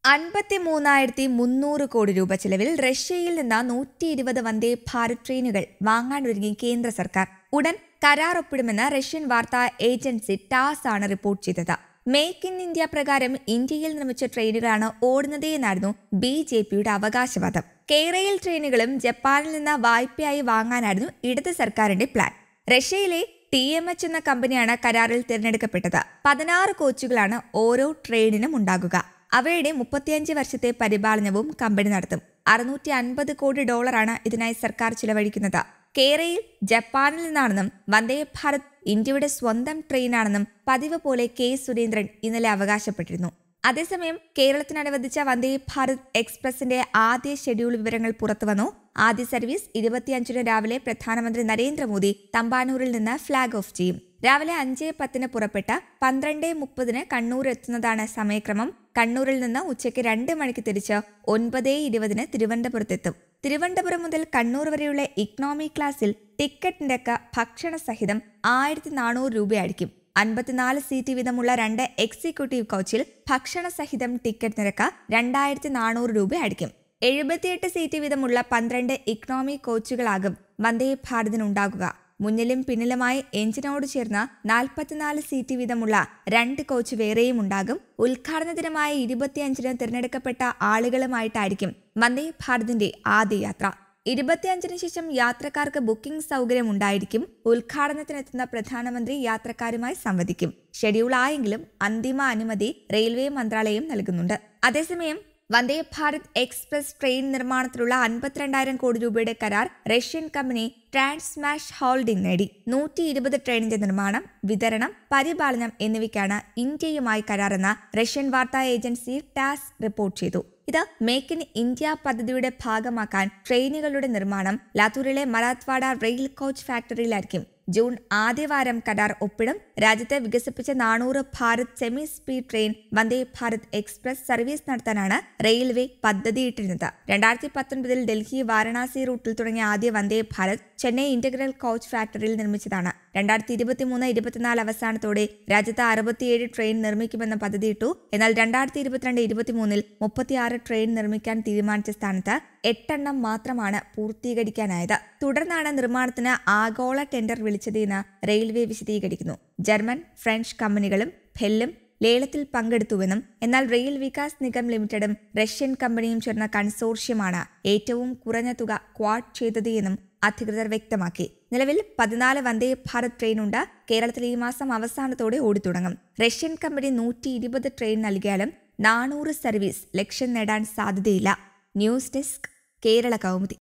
അൻപത്തി മൂന്നായിരത്തി മുന്നൂറ് കോടി രൂപ ചെലവിൽ റഷ്യയിൽ നിന്ന് നൂറ്റി ഇരുപത് വന്ദേ ഭാരത് ട്രെയിനുകൾ വാങ്ങാനൊരുങ്ങി കേന്ദ്ര സർക്കാർ ഉടൻ കരാർ ഒപ്പിടുമെന്ന് റഷ്യൻ വാർത്താ ഏജൻസി ടാസ് ആണ് റിപ്പോർട്ട് ചെയ്തത് മേക്ക് ഇൻ ഇന്ത്യ പ്രകാരം ഇന്ത്യയിൽ നിർമ്മിച്ച ട്രെയിനുകളാണ് ഓടുന്നത് എന്നായിരുന്നു ബി ജെ പിയുടെ അവകാശവാദം കേരയിൽ ട്രെയിനുകളും ജപ്പാനിൽ നിന്ന് വായ്പയായി വാങ്ങാനായിരുന്നു ഇടത് സർക്കാരിന്റെ പ്ലാൻ റഷ്യയിലെ ടി എം എച്ച് എന്ന കമ്പനിയാണ് കരാറിൽ തിരഞ്ഞെടുക്കപ്പെട്ടത് പതിനാറ് കോച്ചുകളാണ് ഓരോ ട്രെയിനിനും ഉണ്ടാകുക അവയുടെ മുപ്പത്തിയഞ്ച് വർഷത്തെ പരിപാലനവും കമ്പനി നടത്തും അറുന്നൂറ്റി അൻപത് കോടി ഡോളറാണ് ഇതിനായി സർക്കാർ ചിലവഴിക്കുന്നത് കേരയിൽ ജപ്പാനിൽ നിന്നാണെന്നും വന്ദേ ഭാരത് ഇന്ത്യയുടെ സ്വന്തം ട്രെയിനാണെന്നും പതിവ് പോലെ കെ സുരേന്ദ്രൻ ഇന്നലെ അവകാശപ്പെട്ടിരുന്നു അതേസമയം കേരളത്തിന് അനുവദിച്ച വന്ദേ ഭാരത് എക്സ്പ്രസിന്റെ ആദ്യ ഷെഡ്യൂൾ വിവരങ്ങൾ പുറത്തുവന്നു ആദ്യ സർവീസ് ഇരുപത്തിയഞ്ചിന് രാവിലെ പ്രധാനമന്ത്രി നരേന്ദ്രമോദി തമ്പാനൂരിൽ നിന്ന് ഫ്ളാഗ് ഓഫ് ചെയ്യും രാവിലെ അഞ്ച് പത്തിന് പുറപ്പെട്ട പന്ത്രണ്ട് മുപ്പതിന് കണ്ണൂർ എത്തുന്നതാണ് സമയക്രമം കണ്ണൂരിൽ നിന്ന് ഉച്ചയ്ക്ക് രണ്ട് മണിക്ക് തിരിച്ച് ഒൻപത് ഇരുപതിന് തിരുവനന്തപുരത്തെത്തും തിരുവനന്തപുരം മുതൽ കണ്ണൂർ വരെയുള്ള ഇക്കണോമി ക്ലാസ്സിൽ ടിക്കറ്റ് നിരക്ക് ഭക്ഷണ സഹിതം ആയിരത്തി നാനൂറ് രൂപയായിരിക്കും അൻപത്തിനാല് സീറ്റ് വീതമുള്ള രണ്ട് എക്സിക്യൂട്ടീവ് കോച്ചിൽ ഭക്ഷണ സഹിതം ടിക്കറ്റ് നിരക്ക് രണ്ടായിരത്തി നാനൂറ് രൂപയായിരിക്കും എഴുപത്തിയെട്ട് സീറ്റ് വീതമുള്ള പന്ത്രണ്ട് ഇക്കണോമി കോച്ചുകളാകും വന്ദേ ഭാരതിനുണ്ടാകുക മുന്നിലും പിന്നിലുമായി എഞ്ചിനോട് ചേർന്ന് നാൽപ്പത്തിനാല് സീറ്റ് വീതമുള്ള രണ്ട് കോച്ച് വേറെയും ഉണ്ടാകും ഉദ്ഘാടന ദിനമായ ഇരുപത്തിയഞ്ചിന് തിരഞ്ഞെടുക്കപ്പെട്ട ആളുകളുമായിട്ടായിരിക്കും വന്ദേ ഭാരതിന്റെ ആദ്യ യാത്ര ഇരുപത്തിയഞ്ചിന് ശേഷം യാത്രക്കാർക്ക് ബുക്കിംഗ് സൗകര്യം ഉണ്ടായിരിക്കും ഉദ്ഘാടനത്തിനെത്തുന്ന പ്രധാനമന്ത്രി യാത്രക്കാരുമായി സംവദിക്കും ഷെഡ്യൂൾ ആയെങ്കിലും അന്തിമ അനുമതി റെയിൽവേ മന്ത്രാലയം നൽകുന്നുണ്ട് അതേസമയം വന്ദേ ഭാരത് എക്സ്പ്രസ് ട്രെയിൻ നിർമ്മാണത്തിലുള്ള അൻപത്തിരണ്ടായിരം കോടി രൂപയുടെ കരാർ റഷ്യൻ കമ്പനി ട്രാൻസ്മാഷ് ഹോൾഡിംഗ് നേടി നൂറ്റി ഇരുപത് ട്രെയിനിന്റെ നിർമ്മാണം വിതരണം പരിപാലനം എന്നിവയ്ക്കാണ് ഇന്ത്യയുമായി കരാറെന്ന് റഷ്യൻ വാർത്താ ഏജൻസി ടാസ് റിപ്പോർട്ട് ചെയ്തു ഇത് മേക്ക് ഇൻ ഇന്ത്യ പദ്ധതിയുടെ ഭാഗമാക്കാൻ ട്രെയിനുകളുടെ നിർമ്മാണം ലാത്തൂരിലെ മറാത്ത്വാഡ റെയിൽ കോച്ച് ഫാക്ടറിയിലായിരിക്കും ജൂൺ ആദ്യവാരം കരാർ ഒപ്പിടും രാജ്യത്തെ വികസിപ്പിച്ച നാനൂറ് Bharat semi speed train Vande Bharat express service നടത്താനാണ് റെയിൽവേ പദ്ധതിയിട്ടിരുന്നത് രണ്ടായിരത്തി പത്തൊൻപതിൽ ഡൽഹി വാരണാസി റൂട്ടിൽ തുടങ്ങിയ ആദ്യ വന്ദേ ഭാരത് ചെന്നൈ ഇന്റഗ്രൽ കോച്ച് ഫാക്ടറിയിൽ നിർമ്മിച്ചതാണ് രണ്ടായിരത്തി ഇരുപത്തിമൂന്ന് ഇരുപത്തിനാല് അവസാനത്തോടെ രാജ്യത്ത് അറുപത്തിയേഴ് ട്രെയിൻ നിർമ്മിക്കുമെന്ന പദ്ധതിയിട്ടു എന്നാൽ രണ്ടായിരത്തി ഇരുപത്തിരണ്ട് ഇരുപത്തിമൂന്നിൽ മുപ്പത്തിയാറ് ട്രെയിൻ നിർമ്മിക്കാൻ തീരുമാനിച്ച സ്ഥാനത്ത് എട്ടെണ്ണം മാത്രമാണ് പൂർത്തീകരിക്കാനായത് തുടർന്നാണ് നിർമ്മാണത്തിന് ആഗോള ടെൻഡർ വിളിച്ചതെന്ന് റെയിൽവേ വിശദീകരിക്കുന്നു ജർമ്മൻ ഫ്രഞ്ച് കമ്പനികളും ഭെല്ലും ലേലത്തിൽ പങ്കെടുത്തുവെന്നും എന്നാൽ റെയിൽ വികാസ് നിഗം ലിമിറ്റഡും റഷ്യൻ കമ്പനിയും ചേർന്ന കൺസോർഷ്യമാണ് ഏറ്റവും കുറഞ്ഞ തുക ക്വാഡ് ചെയ്തത് എന്നും അധികൃതർ വ്യക്തമാക്കി നിലവിൽ പതിനാല് വന്ദേ ഭാരത് ട്രെയിനുണ്ട് കേരളത്തിൽ ഈ മാസം അവസാനത്തോടെ ഓടിത്തുടങ്ങും റഷ്യൻ കമ്പനി നൂറ്റി ഇരുപത് ട്രെയിൻ നൽകിയാലും നാനൂറ് സർവീസ് ലക്ഷ്യം നേടാൻ സാധ്യതയില്ല ന്യൂസ് ഡെസ്ക് കേരള കൗമുദി